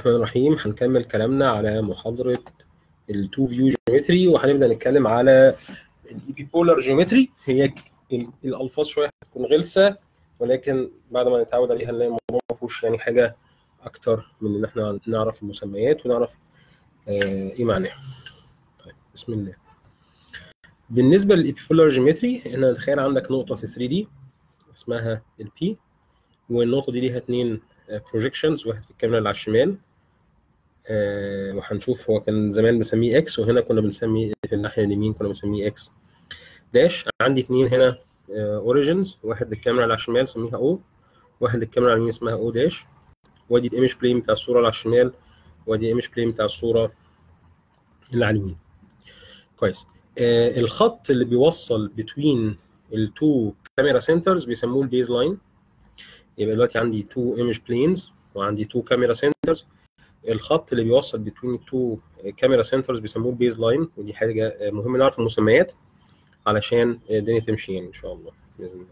الرحمن الرحيم هنكمل كلامنا على محاضرة ال 2 فيو جيومتري وهنبدأ نتكلم على الايبيبولار جيومتري هي ال- الألفاظ شوية هتكون غلسة ولكن بعد ما نتعود عليها نلاقي الموضوع ما فيهوش يعني حاجة أكتر من إن إحنا نعرف المسميات ونعرف آه، إيه معناها. طيب بسم الله. بالنسبة للايبيبولار جيومتري هنا تخيل عندك نقطة في 3 دي اسمها البي والنقطة دي ليها اتنين بروجيكشنز واحد في الكاميرا اللي على الشمال آه، وهنشوف هو كان زمان بنسميه اكس وهنا كنا بنسميه في الناحيه اليمين كنا بنسميه اكس داش عندي اتنين هنا اوريجنز واحد للكاميرا اللي على الشمال سميها او واحد للكاميرا على اليمين اسمها او داش وادي الايمج بلين بتاع الصوره اللي على الشمال وادي الايمج بلين بتاع الصوره اللي على اليمين كويس آه الخط اللي بيوصل بين التو كاميرا سنترز بيسموه البيز لاين يبقى دلوقتي عندي تو ايمج بلينز وعندي تو كاميرا سنترز الخط اللي بيوصل بين التو كاميرا سنترز بيسموه البيز لاين ودي حاجه مهم نعرف المسميات علشان الدنيا تمشي يعني ان شاء الله باذن الله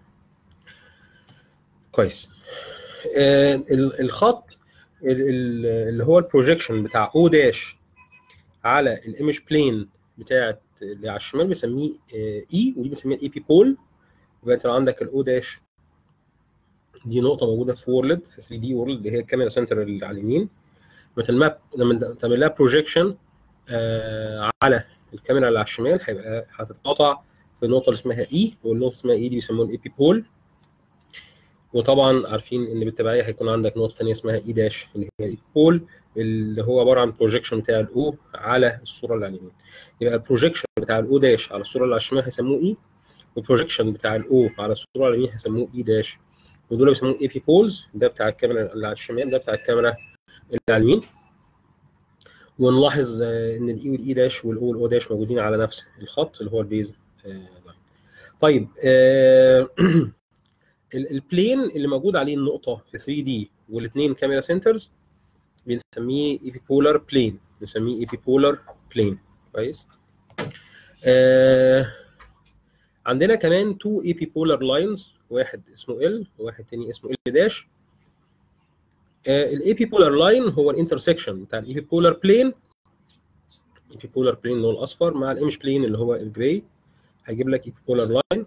كويس آه، ال- الخط ال- ال- اللي هو البروجيكشن بتاع او داش على الايمج بلين بتاعت اللي على الشمال بنسميه اي ودي بنسميها الاي بي بول يبقى انت لو عندك الاو داش دي نقطه موجوده في وورلد في 3 دي وورلد اللي هي الكاميرا سنتر اللي على اليمين لما تلمها لما تعمل لها بروجيكشن آه على الكاميرا اللي على الشمال هيبقى هتتقاطع في النقطه اللي اسمها اي والنقطه اسمها اي دي بيسموها الاي بي بول وطبعا عارفين ان بالتبعيه هيكون عندك نقطه ثانيه اسمها اي داش اللي هي الاي بول اللي هو عباره عن بروجيكشن بتاع الاو على الصوره اللي على اليمين يبقى البروجيكشن بتاع الاو داش على الصوره اللي على الشمال هيسموه اي والبروجيكشن بتاع الاو على الصوره اللي على اليمين هيسموه اي داش ودول بيسموه اي بي بولز ده بتاع الكاميرا اللي على الشمال ده بتاع الكاميرا اللي على اليمين ونلاحظ آه، ان الاي والاي داش والاو والاو داش موجودين على نفس الخط اللي هو البيز آه، لاين. طيب آه، ال- البلين اللي موجود عليه النقطه في 3 دي والاثنين كاميرا سنترز بنسميه ايبيبولار بلين بنسميه ايبيبولار بلين كويس آه، عندنا كمان تو ايبيبولار لاينز واحد اسمه ال وواحد تاني اسمه ال داش الايبيبولار لاين هو الانترسكشن بتاع الايبيبولار بلين ايبيبولار بلين اللي هو الاصفر مع الايمج بلين اللي هو الجراي هيجيب لك ايبيبولار لاين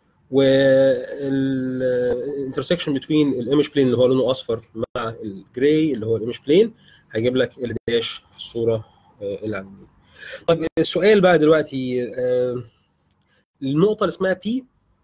والانترسكشن بتوين الايمج بلين اللي هو لونه اصفر مع الجراي اللي هو الايمج بلين هيجيب لك الداش في الصوره آه، اللي على اليمين. طيب السؤال بقى دلوقتي آه، النقطه اللي اسمها بي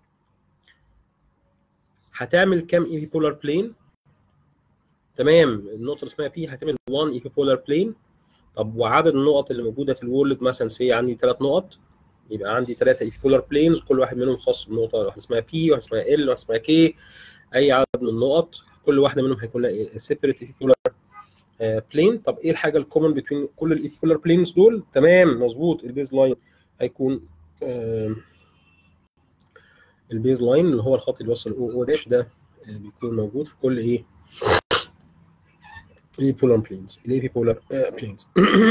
هتعمل كام ايبيبولار بلين تمام النقطه اللي اسمها بي هتعمل 1 ايبيبولار بلين طب وعدد النقط اللي موجوده في الورلد مثلا سي عندي ثلاث نقط يبقى عندي ثلاثه ايبيبولار بلينز كل واحد منهم خاص بنقطه واحده اسمها بي واحده اسمها ال واحده اسمها كي اي عدد من النقط كل واحده منهم هيكون لها سيبريت ايبيبولار بلين طب ايه الحاجه الكومن بين كل الايبيبولار بلينز دول تمام مظبوط البيز لاين هيكون آم، البيز لاين اللي هو الخط اللي بيوصل او او داش ده آه، بيكون موجود في كل ايه الايبيبولار بلينز الايبيبولار بلينز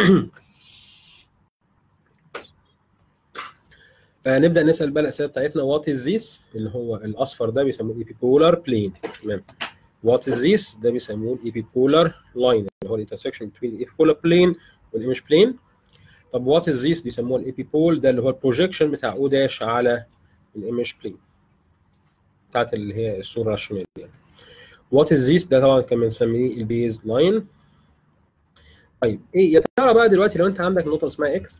نبدا نسال بقى الاسئله بتاعتنا وات از ذيس اللي هو الاصفر ده بيسموه ايبيبولار بلين تمام وات از ذيس ده بيسموه الايبيبولار لاين اللي هو الانترسكشن بين الايبيبولار بلين والايمج بلين طب وات از ذيس بيسموه الايبيبول ده اللي هو البروجيكشن بتاع او داش على الايمج بلين بتاعت اللي هي الصوره على الشمال يعني وات از ذيس ده طبعا كان بنسميه البيز لاين طيب ايه يا ترى بقى دلوقتي لو انت عندك نقطه اسمها اكس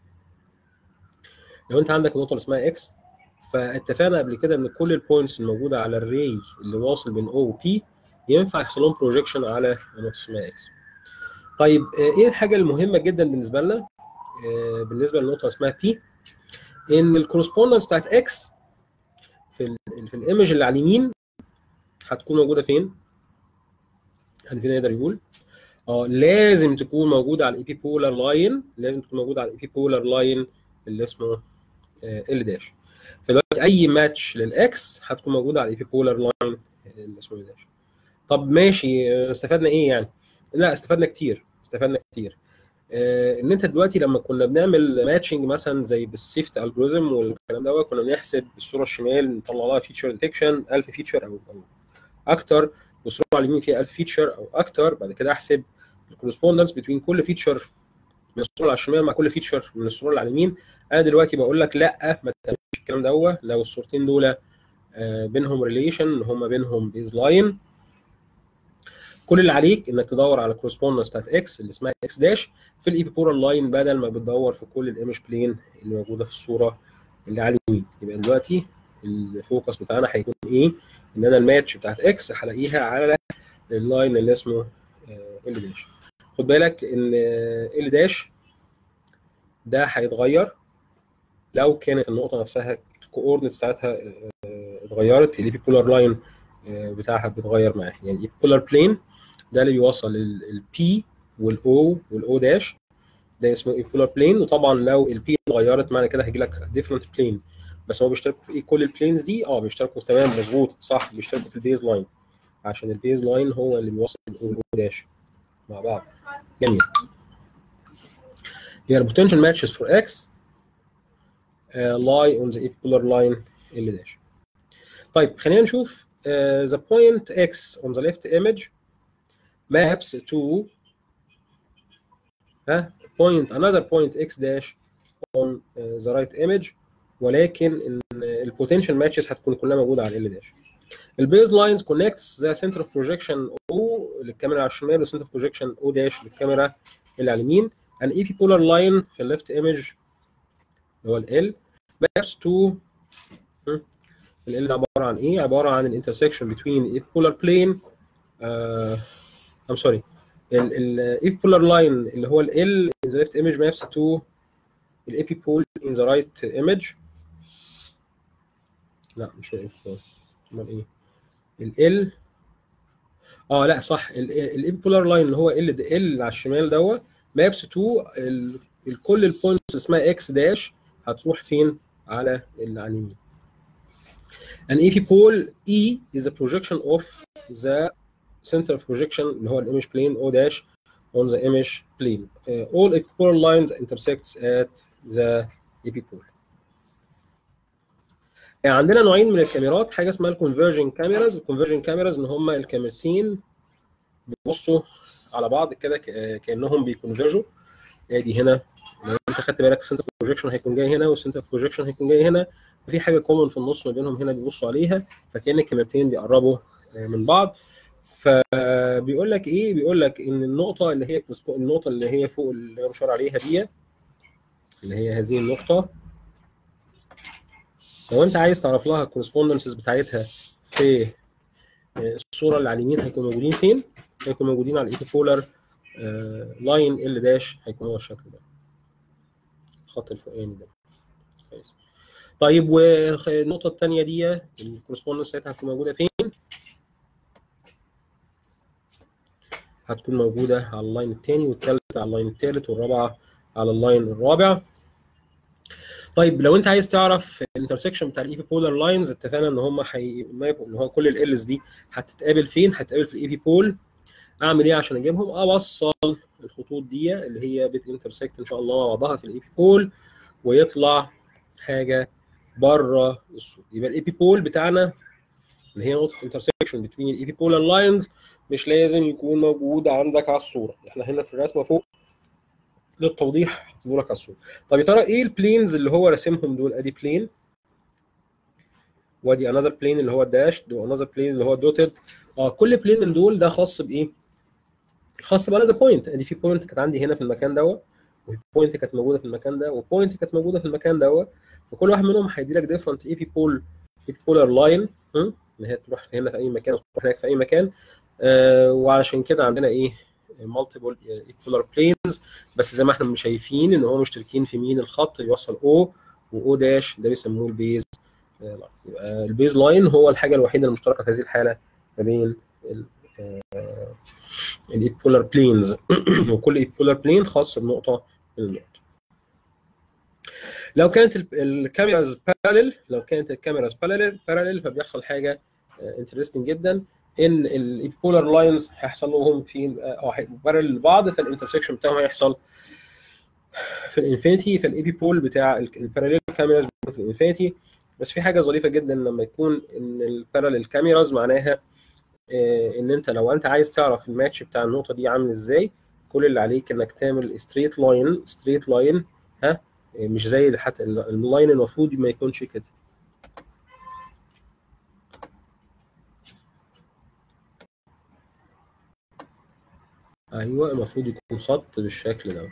لو انت عندك نقطه اسمها اكس فاتفقنا قبل كده ان كل البوينتس الموجوده على الري اللي واصل بين او وبي ينفع يحصل لهم بروجيكشن على نقطه اسمها اكس طيب آه، ايه الحاجه المهمه جدا بالنسبه لنا آه، بالنسبه للنقطه اسمها بي ان الكورسبوندنس بتاعت اكس في ال في الايمج اللي على اليمين هتكون موجوده فين؟ حد فينا يقدر يقول؟ اه لازم تكون موجوده على الاي بي بولار لاين لازم تكون موجوده على الاي بي بولار لاين اللي اسمه ال داش فدلوقتي اي ماتش للاكس هتكون موجوده على الاي بي بولار لاين اللي اسمه ال داش طب ماشي آه، استفدنا ايه يعني؟ لا استفدنا كتير استفدنا كتير آه، ان انت دلوقتي لما كنا بنعمل ماتشنج مثلا زي بالسيفت الجوريزم والكلام ده كنا بنحسب الصوره الشمال نطلع لها فيتشر ديتكشن 1000 فيتشر او او اكتر والصوره على اليمين فيها 1000 فيتشر او اكتر بعد كده احسب الكورسبوندنس بين كل فيتشر من الصوره اللي على الشمال مع كل فيتشر من الصوره اللي على اليمين انا دلوقتي بقول لك لا ما تعملش الكلام دوت لو الصورتين دول بينهم ريليشن هم بينهم بيز لاين كل اللي عليك انك تدور على الكورسبوندنس بتاعت اكس اللي اسمها اكس داش في الايبيبورال لاين بدل ما بتدور في كل الايمج بلين اللي موجوده في الصوره اللي على اليمين يبقى دلوقتي الفوكس بتاعنا هيكون ايه؟ ان انا الماتش بتاعت اكس هلاقيها على اللاين اللي اسمه ال داش خد بالك ان ال داش ده هيتغير لو كانت النقطه نفسها الكوردينت بتاعتها اتغيرت الايبيبولار لاين بتاعها بيتغير معاها يعني الايبيبولار بلين ده اللي بيوصل البي والاو والاو داش ده اسمه ايبيبولار بلين وطبعا لو البي اتغيرت معنى كده هيجي لك ديفرنت بلين بس هو بيشتركوا في ايه كل البلينز دي اه بيشتركوا تمام مظبوط صح بيشتركوا في البيز لاين عشان البيز لاين هو اللي بيوصل الاو والاو داش مع بعض جميل يبقى البوتنشال ماتشز فور اكس lie on the epipolar line L dash. طيب خلينا نشوف uh, the point x on the left image maps to uh, point another point x dash on uh, the right image ولكن البوتنشال ماتشز هتكون كلها موجوده على ال داش. البيز لاينز كونكتس ذا سنتر اوف بروجيكشن او للكاميرا على الشمال والسنتر اوف بروجيكشن او داش للكاميرا اللي على اليمين. an epipolar line في الليفت ايمج اللي هو ال maps to ال L عباره عن ايه؟ عباره عن الانترسكشن between epipolar plane uh, I'm sorry ال epipolar line اللي هو ال L in the left image maps to ال epipole in the right image لا مش الابيبول امال ايه؟ ال L اه لا صح الابيبولار لاين اللي هو ال ال على الشمال دوت مابس تو كل البوينتس اسمها اكس داش هتروح فين على اللي على اليمين an epipole E is a projection of the center of projection اللي هو الامج plane O dash on the image plane uh, all epipolar lines intersects at the epipole يعني عندنا نوعين من الكاميرات حاجه اسمها الكونفرجن كاميراز الكونفرجن كاميراز ان هم الكاميرتين بيبصوا على بعض كده كانهم بيكونفرجوا ادي هنا لو انت خدت بالك السنتر بروجيكشن هيكون جاي هنا والسنتر بروجيكشن هيكون جاي هنا في حاجه كومن في النص ما بينهم هنا بيبصوا عليها فكان الكاميرتين بيقربوا من بعض فبيقول لك ايه بيقول لك ان النقطه اللي هي النقطه اللي هي فوق اللي انا مشاور عليها دي اللي هي هذه النقطه لو انت عايز تعرف لها الكورسبوندنسز بتاعتها في الصوره اللي على اليمين هيكونوا موجودين فين؟ هيكونوا موجودين على الايبيبولار لاين ال داش هيكون هو الشكل ده الخط الفوقاني ده كويس طيب والنقطة الثانية دي الكورسبوندنس بتاعتها هتكون موجودة فين؟ هتكون موجودة على اللاين الثاني والثالثة على اللاين الثالث والرابعة على اللاين الرابع. طيب لو انت عايز تعرف الانترسكشن بتاع الايبي بولار لاينز اتفقنا ان هم حي... اللي هو كل الالز دي هتتقابل فين؟ هتتقابل في الايبي بول اعمل ايه عشان اجيبهم؟ اوصل الخطوط دي اللي هي بتنترسكت ان شاء الله مع بعضها في الايبي بول ويطلع حاجه بره الصوره يبقى الايبي بول بتاعنا اللي هي نقطه انترسكشن بين الايبي بولار لاينز مش لازم يكون موجود عندك على الصوره احنا هنا في الرسمه فوق للتوضيح حاطينه لك على الصوره طب يا ترى ايه البلينز اللي هو راسمهم دول ادي بلين وادي انذر بلين اللي هو الداش وانذر بلين اللي هو الدوتد اه كل بلين من دول ده خاص بايه خاص بانذر بوينت ادي في بوينت كانت عندي هنا في المكان دوت وبوينت كانت موجوده في المكان ده وبوينت كانت موجوده في المكان دوت فكل واحد منهم هيدي لك ديفرنت اي بي بول اي بولار لاين ان هي تروح هنا في اي مكان وتروح هناك في اي مكان آه وعلشان كده عندنا ايه مالتيبل ايبولار بلينز بس زي ما احنا مش شايفين ان هم مشتركين في مين الخط يوصل او واو داش ده بيسموه البيز لاين يبقى البيز لاين هو الحاجه الوحيده المشتركه في هذه الحاله ما بين الايبولار بلينز وكل ايبولار بلين خاص بنقطه من النقط لو كانت الكاميراز باراليل لو كانت الكاميراز باراليل باراليل فبيحصل حاجه انترستنج جدا ان الايبولار لاينز هيحصل لهم في او هيبقوا باراليل لبعض فالانترسكشن بتاعهم هيحصل في الانفينيتي فالايبي بول بتاع الباراليل كاميراز في الانفينيتي بس في حاجه ظريفه جدا لما يكون ان الباراليل كاميراز معناها ان انت لو انت عايز تعرف الماتش بتاع النقطه دي عامل ازاي كل اللي عليك انك تعمل ستريت لاين ستريت لاين ها مش زي حتى اللاين المفروض ما يكونش كده ايوه المفروض يكون خط بالشكل ده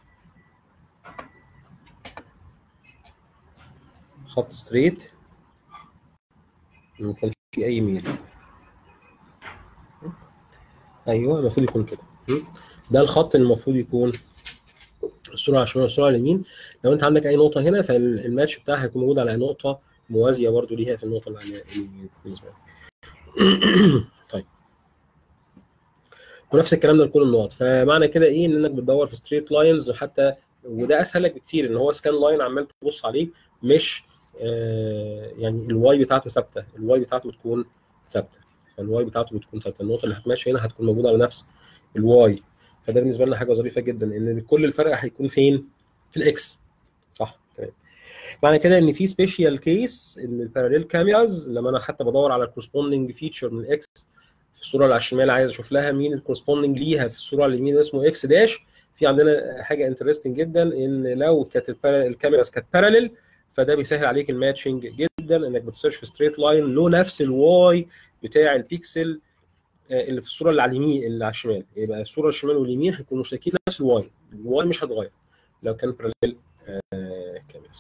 خط ستريت ما يكونش فيه اي ميل ايوه المفروض يكون كده ده الخط اللي المفروض يكون السرعه على الشمال والسرعه على اليمين لو انت عندك اي نقطه هنا فالماتش بتاعها هيكون موجود على نقطه موازيه برضو ليها في النقطه اللي على اليمين بالنسبه لك طيب ونفس الكلام ده لكل النقط فمعنى كده ايه ان انك بتدور في ستريت لاينز حتى وده اسهل لك بكتير ان هو سكان لاين عمال تبص عليه مش آه يعني الواي بتاعته ثابته الواي بتاعته بتكون ثابته فالواي بتاعته بتكون ثابته النقطه اللي هتماتش هنا هتكون موجوده على نفس الواي فده بالنسبه لنا حاجه ظريفه جدا ان كل الفرق هيكون فين في الاكس صح تمام معنى كده ان في سبيشال كيس ان الباراليل كاميراز لما انا حتى بدور على الكورسبوندنج فيتشر من الاكس في الصوره اللي على الشمال عايز اشوف لها مين الكورسبوندنج ليها في الصوره على اليمين اسمه اكس داش في عندنا حاجه انترستنج جدا ان لو كانت الكاميراز كانت باراليل فده بيسهل عليك الماتشنج جدا انك بتسيرش في ستريت لاين له نفس الواي بتاع البيكسل اللي في الصوره اللي على اليمين اللي على الشمال يبقى الصوره الشمال واليمين هيكونوا مشتركين نفس الواي الواي مش هتغير لو كان باراليل كاميراز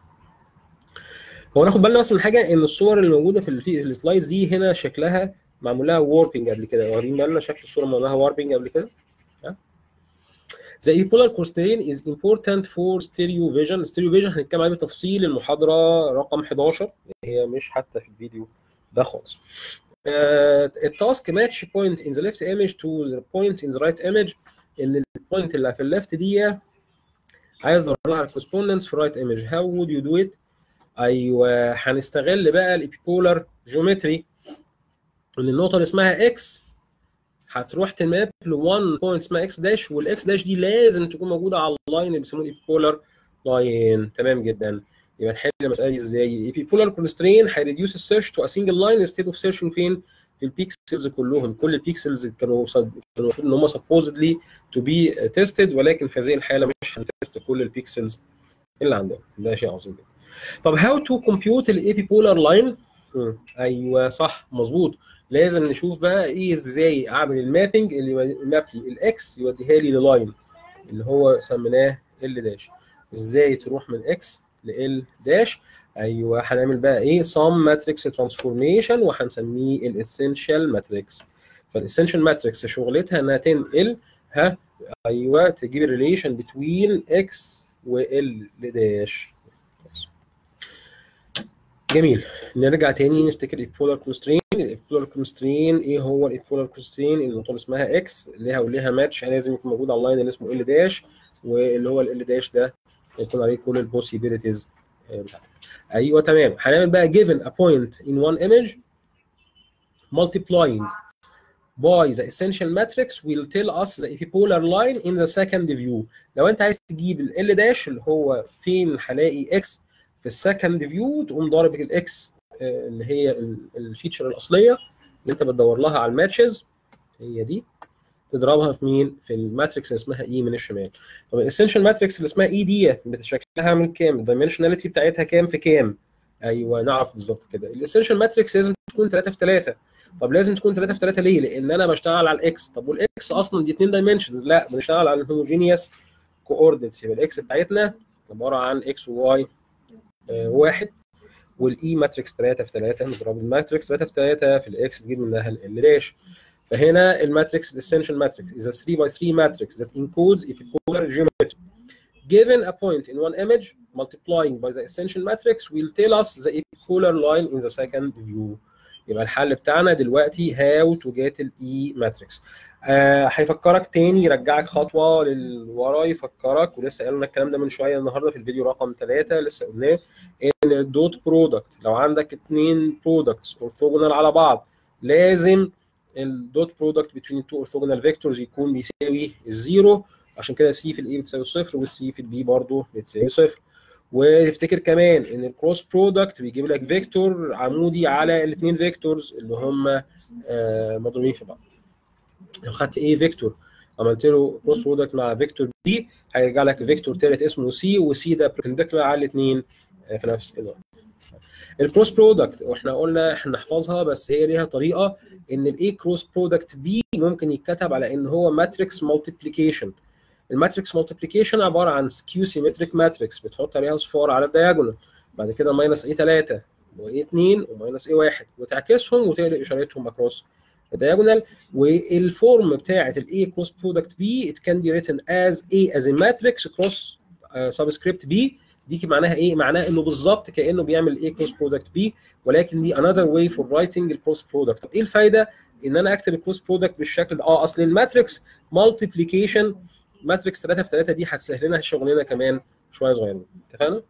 هو ناخد بالنا بس من حاجه ان الصور اللي موجوده في السلايدز دي هنا شكلها معمول لها ووربنج قبل كده واخدين بالنا شكل الصوره معمول لها واربنج قبل كده The epipolar constraint is important for stereo vision. stereo vision هنتكلم عليه بالتفصيل المحاضرة رقم 11 هي مش حتى في الفيديو ده خالص. التاسك ماتش بوينت in the left image to the point in the right image ان البوينت اللي في الليفت دي عايز ادور لها على correspondence في الرايت ايمج how would you do it ايوه هنستغل بقى الابيبولار جيومتري ان النقطه اللي اسمها اكس هتروح تماب ل 1 بوينت اسمها اكس داش والاكس داش دي لازم تكون موجوده على اللاين اللي بيسموه الابيبولار لاين تمام جدا يبقى نحل المساله دي ازاي الابيبولار كونسترين هيريديوس السيرش تو ا سنجل لاين انستيد اوف سيرشنج فين في البيكسلز كلهم كل البيكسلز كانوا كانوا المفروض ان هم سبوزدلي تو بي تيستد ولكن في هذه الحاله مش هنتست كل البيكسلز اللي عندنا ده شيء عظيم جدا طب هاو تو كومبيوت الايبي بولار لاين ايوه صح مظبوط لازم نشوف بقى ايه ازاي اعمل المابنج اللي ماب لي الاكس يوديها لي للاين اللي هو سميناه ال داش ازاي تروح من اكس ل داش ايوه هنعمل بقى ايه سم ماتريكس ترانسفورميشن وهنسميه الاسينشال ماتريكس فالاسينشال ماتريكس شغلتها انها تنقل ها ايوه تجيب الريليشن بتوين اكس وال داش جميل نرجع تاني نفتكر البولار كونسترين البولار كونسترين ايه هو البولار كونسترين النقطه اسمها اكس ليها وليها ماتش لازم يكون موجود على اللاين اللي اسمه ال داش واللي هو ال داش ده يكون عليه كل البوسيبيليتيز بتاعتك ايوه تمام هنعمل بقى given a point in one image multiplying by the essential matrix will tell us the epipolar line in the second view لو انت عايز تجيب ال داش اللي هو فين هلاقي اكس في السكند فيو تقوم ضارب الاكس اللي هي الفيتشر الاصليه اللي انت بتدور لها على الماتشز هي دي تضربها في مين؟ في الماتريكس اللي اسمها اي من الشمال. طب الاسنشال ماتريكس اللي اسمها اي دي شكلها من كام؟ الدايمنشناليتي بتاعتها كام في كام؟ ايوه نعرف بالظبط كده. الاسنشال ماتريكس لازم تكون 3 في 3. طب لازم تكون 3 في 3 ليه؟ لان انا بشتغل على الاكس، طب والاكس اصلا دي 2 دايمنشنز، لا بنشتغل على الهوموجينيوس كوردينتس يبقى الاكس بتاعتنا عباره عن اكس وواي واحد والاي ماتريكس 3 في 3 نضرب الماتريكس 3 في 3 في الاكس تجيب منها ال داش فهنا الماتريكس الاسنشال ماتريكس is a 3 by 3 matrix that encodes epipolar geometry. Given a point in one image, multiplying by the essential matrix will tell us the epipolar line in the second view. يبقى الحل بتاعنا دلوقتي how to get الاي ماتريكس. هيفكرك تاني يرجعك خطوه لورا يفكرك ولسه قالنا الكلام ده من شويه النهارده في الفيديو رقم ثلاثه لسه قلناه ان الدوت برودكت لو عندك اثنين برودكتس اورثوجونال على بعض لازم الدوت برودكت بين تو اورثوجونال فيكتورز يكون بيساوي الزيرو عشان كده سي في الاي بتساوي صفر والسي في البي برضه بتساوي صفر وافتكر كمان ان الكروس برودكت بيجيب لك فيكتور عمودي على الاثنين فيكتورز اللي هم مضروبين في بعض لو خدت ايه فيكتور عملت له كروس برودكت مع فيكتور بي هيرجع لك فيكتور ثالث اسمه سي وسي ده بربنديكولار على الاثنين في نفس الوقت الكروس برودكت واحنا قلنا احنا نحفظها بس هي ليها طريقه ان الاي كروس برودكت بي ممكن يتكتب على ان هو ماتريكس مالتيبليكيشن الماتريكس مالتيبليكيشن عباره عن سكيو سيمتريك ماتريكس بتحط عليها صفار على الدياجونال بعد كده ماينس اي 3 واي 2 وماينس اي 1 وتعكسهم وتقلب اشارتهم اكروس الدياجونال والفورم بتاعه الاي كروس برودكت بي it can be written as A as a matrix cross uh, subscript B دي معناها ايه؟ معناها انه بالظبط كانه بيعمل ايه كروس برودكت بي ولكن دي another way for writing الكروس برودكت طب ايه الفايده ان انا اكتب الكروس برودكت بالشكل ده؟ اه اصل الماتريكس مالتيبليكيشن ماتريكس 3 في 3 دي هتسهل لنا شغلنا كمان شويه صغيرين اتفقنا؟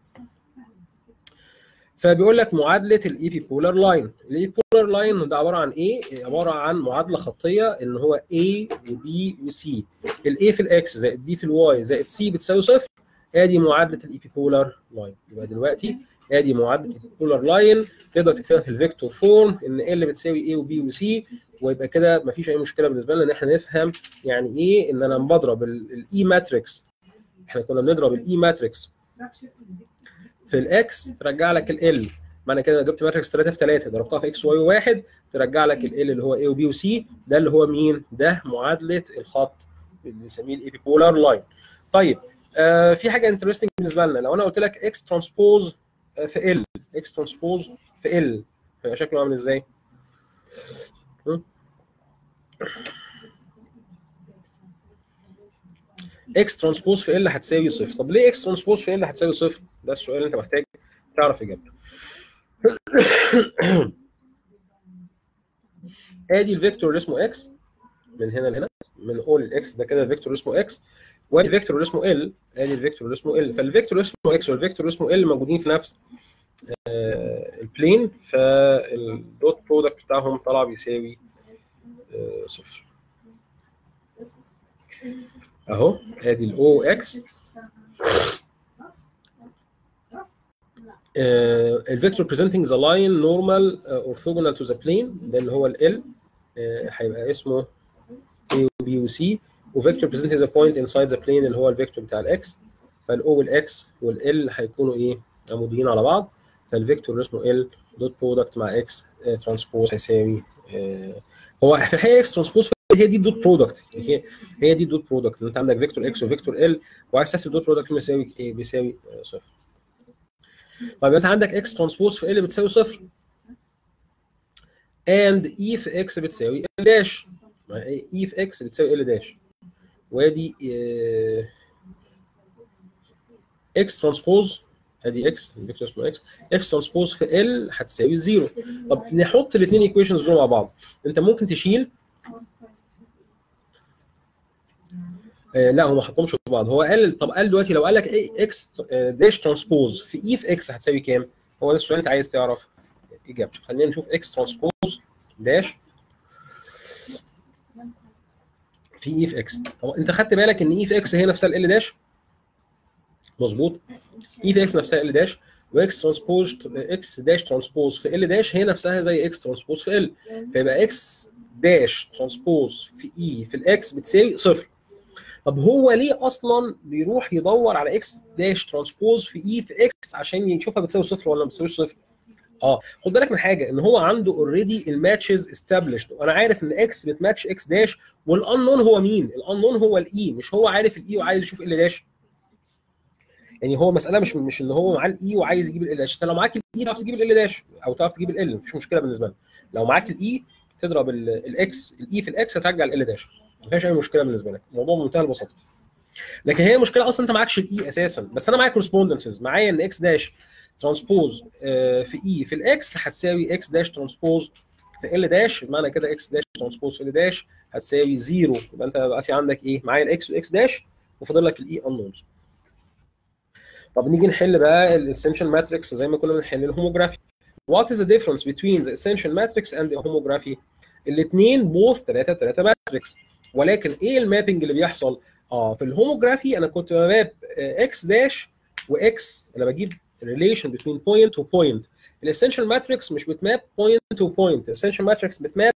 فبيقول لك معادله الاي بي بولار لاين الاي بولار لاين ده عباره عن ايه عباره عن معادله خطيه ان هو A وB وC الاي في الاكس زائد B في الواي زائد C بتساوي صفر ادي معادله الاي بي بولار لاين يبقى دلوقتي ادي معادله الاي بولار لاين تقدر تكتبها في الفيكتور فورم ان ال بتساوي A وB وC ويبقى كده مفيش اي مشكله بالنسبه لنا ان احنا نفهم يعني ايه ان انا بضرب الاي ماتريكس احنا كنا بنضرب الاي ماتريكس في الاكس ترجع لك ال معنى كده جبت ماتريكس 3 في 3 ضربتها في اكس واي واحد ترجع لك ال اللي هو اي وبي وسي ده اللي هو مين؟ ده معادله الخط اللي بنسميه الاي بولار لاين. طيب آه في حاجه انترستنج بالنسبه لنا لو انا قلت لك اكس ترانسبوز في ال اكس ترانسبوز في ال هيبقى شكله عامل ازاي؟ اكس ترانسبوز في ال هتساوي صفر طب ليه اكس ترانسبوز في ال هتساوي صفر ده السؤال اللي انت محتاج تعرف اجابته ادي الفيكتور اللي اسمه اكس من هنا لهنا من اول الاكس ده كده الفيكتور اللي اسمه اكس وادي الفيكتور اللي اسمه ال ادي الفيكتور اللي اسمه ال فالفيكتور اللي اسمه اكس والفيكتور اللي اسمه ال موجودين في نفس آه البلين فالدوت برودكت بتاعهم طلع بيساوي آه صفر اهو ادي الاو اكس الفيكتور presenting the line normal uh, orthogonal to the plane ده اللي هو ال uh, هيبقى اسمه A و B و C وفيكتور presenting the point inside the plane اللي هو الفيكتور بتاع الاكس فالاو والاكس والال هيكونوا ايه عموديين على بعض فالفيكتور اللي اسمه ال دوت برودكت مع اكس ترانسبوز هيساوي uh, هو في الحقيقه اكس ترانسبوز هي دي الدوت برودكت هي هي دي الدوت برودكت انت عندك فيكتور اكس وفيكتور ال وعايز تحسب الدوت برودكت بيساوي ايه بيساوي صفر طيب انت عندك اكس ترانسبوز في ال بتساوي صفر اند اي في اكس بتساوي ال داش اي في اكس بتساوي ال داش وادي اكس ترانسبوز ادي اكس الفيكتور اسمه اكس اكس ترانسبوز في ال هتساوي زيرو طب نحط الاثنين ايكويشنز دول مع بعض انت ممكن تشيل آه لا هو ما حطهمش في بعض هو قال طب قال دلوقتي لو قال لك ايه اكس داش ترانسبوز في اي في اكس هتساوي كام؟ هو ده السؤال انت عايز تعرف اجابته خلينا نشوف اكس ترانسبوز داش في اي في اكس طب انت خدت بالك ان اي في اكس هي نفسها ال داش مظبوط اي في اكس نفسها ال داش واكس ترانسبوز اكس داش ترانسبوز في ال داش هي نفسها زي اكس ترانسبوز في ال فيبقى اكس داش ترانسبوز في اي في الاكس بتساوي صفر طب هو ليه اصلا بيروح يدور على اكس داش ترانسبوز في اي في اكس عشان يشوفها بتساوي صفر ولا ما بتساويش صفر اه خد بالك من حاجه ان هو عنده اوريدي الماتشز استابليشد وانا عارف ان اكس بتماتش اكس داش والانون هو مين الانون هو الاي مش هو عارف الاي وعايز يشوف ال داش يعني هو مساله مش مش ان هو معاه الاي وعايز يجيب ال داش انت لو معاك الاي تعرف تجيب ال داش او تعرف تجيب ال مفيش مشكله بالنسبه لنا لو معاك الاي تضرب الاكس الاي في الاكس هترجع ال داش ما فيهاش اي مشكله بالنسبه لك الموضوع بمنتهى البساطه لكن هي المشكله اصلا انت معكش الاي اساسا بس انا معايا كورسبوندنسز معايا ان اكس داش ترانسبوز في اي في الاكس هتساوي اكس داش ترانسبوز في ال داش بمعنى كده اكس داش ترانسبوز في ال داش هتساوي زيرو يبقى انت بقى في عندك ايه معايا الاكس واكس داش وفاضل لك الاي انونز طب نيجي نحل بقى الاسنشال ماتريكس زي ما كنا بنحل الهوموجرافي What is the difference between the essential matrix and the homography؟ الاثنين بوث 3 3 ماتريكس ولكن ايه المابنج اللي بيحصل؟ اه في الهوموجرافي انا كنت بماب اكس داش واكس انا بجيب ريليشن بين بوينت وبوينت الاسنشال ماتريكس مش بتماب بوينت وبوينت الاسنشال ماتريكس بتماب